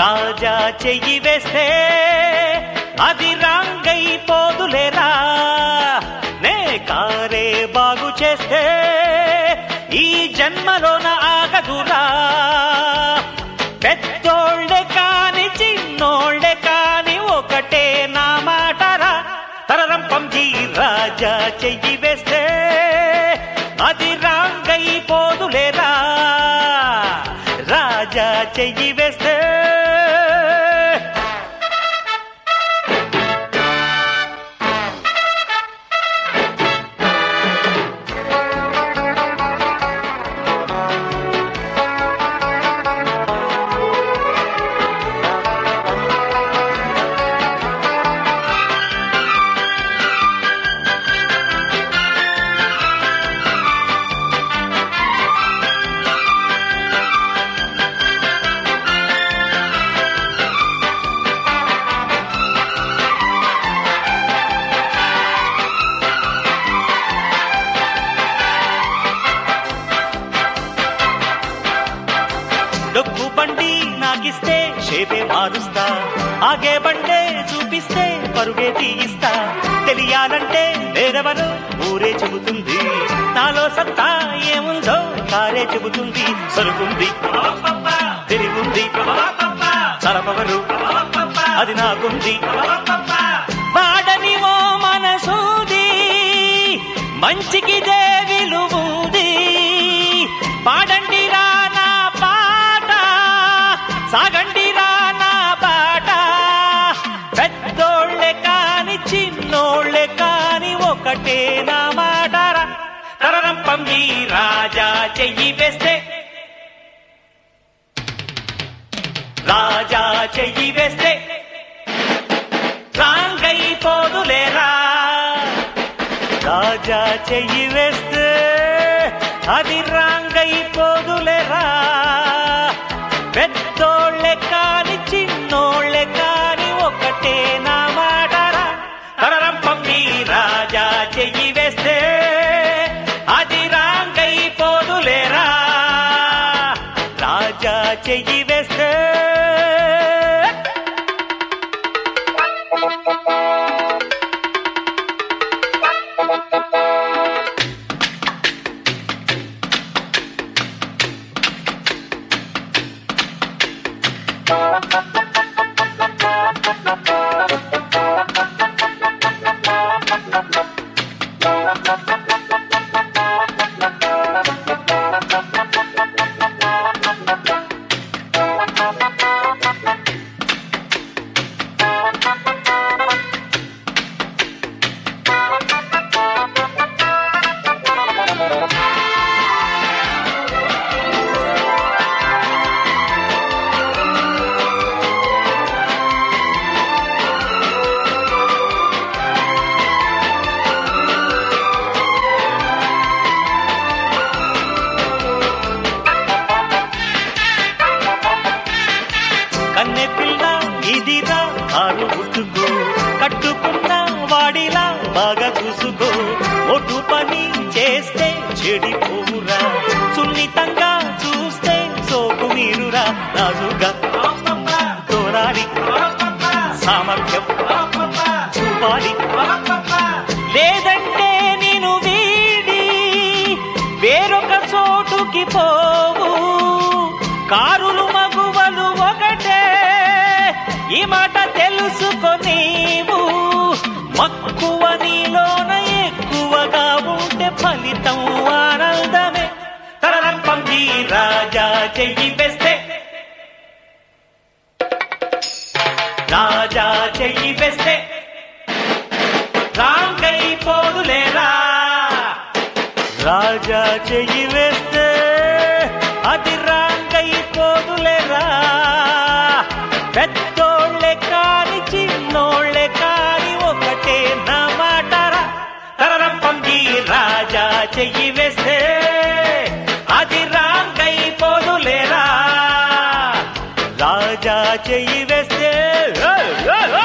రాజా చెయ్యి వేస్తే అది రాంగైపోదులేరా నే కారే బాగు చేస్తే ఈ జన్మలోన ఆగదురా పెద్దోళ్ళే కాని చిన్నోళ్ళే కాని ఒకటే నా మాటరా తరరం పంజీ రాజా చెయ్యి వేస్తే అది రాంగైపోదులేరా రాజా చెయ్యి వేస్తే డొక్కు బండి నాకిస్తే షేపే మారుస్తా ఆగే బండే చూపిస్తే పరుగే తీయిస్తా తెలియాలంటే వేరెవరు ఊరే చెబుతుంది నాలో సత్తా ఏముందో కారే చెబుతుంది సరుకుంది తిరిగుంది తరపవరు అది నాకుంది వాడని ఓ మనసుది మంచికి విలువుంది పాడండి రా నా పాట సాగండి రా నా పాట పెద్దోళ్ళే కాని చిన్నోళ్ళే కాని ఒకటే నా మాటరా తరరం పంపి రాజా చెయ్యి వేస్తే రాజా చెయ్యి వేస్తే రాంగైపోదులేరా రాజా చెయ్యి వేస్తే అది రాంగైపోదులేరా పెద్దోళ్ళే కాని చిన్నోళ్ళే కాని ఒకటే నా మాటరా తరరం పంపి రాజా చెయ్యి వేస్తే అది రాంగైపోదులేరా రాజా చెయ్యి వేస్తే కన్నె పిల్ల ఇదిరా ఆరు గుట్టుకో కట్టుకున్న వాడిలా బాగా చూసుకో ఒడ్డు పని చేస్తే చెడిపోవురా సున్నితంగా చూస్తే సోకు మీరురా రాజుగా తోరాలి సామర్థ్యం చూపాలి లేదంటే నేను వీడి వేరొక చోటుకి పోవు కారులు మగువలు ఒకటే ఈ మాట తెలుసుకో నీవు మక్కువ నీలోన ఎక్కువగా ఉంటే ఫలితం ఆనందమే తరరం పంపి రాజా చెయ్యి వేస్తే రాజా చెయ్యి వేస్తే రాంగైపోదులేరా రాజా చెయ్యి వేస్తే అది రాంగైపోదులేరా పెద్దోళ్ళే కాని చిన్నోళ్ళే కాని ఒకటే నా మాటరా తరరం పంపి రాజా చెయ్యి వేస్తే అది రాంగైపోదులేరా రాజా చెయ్యి వేస్తే ఓ, ఓ, ఓ!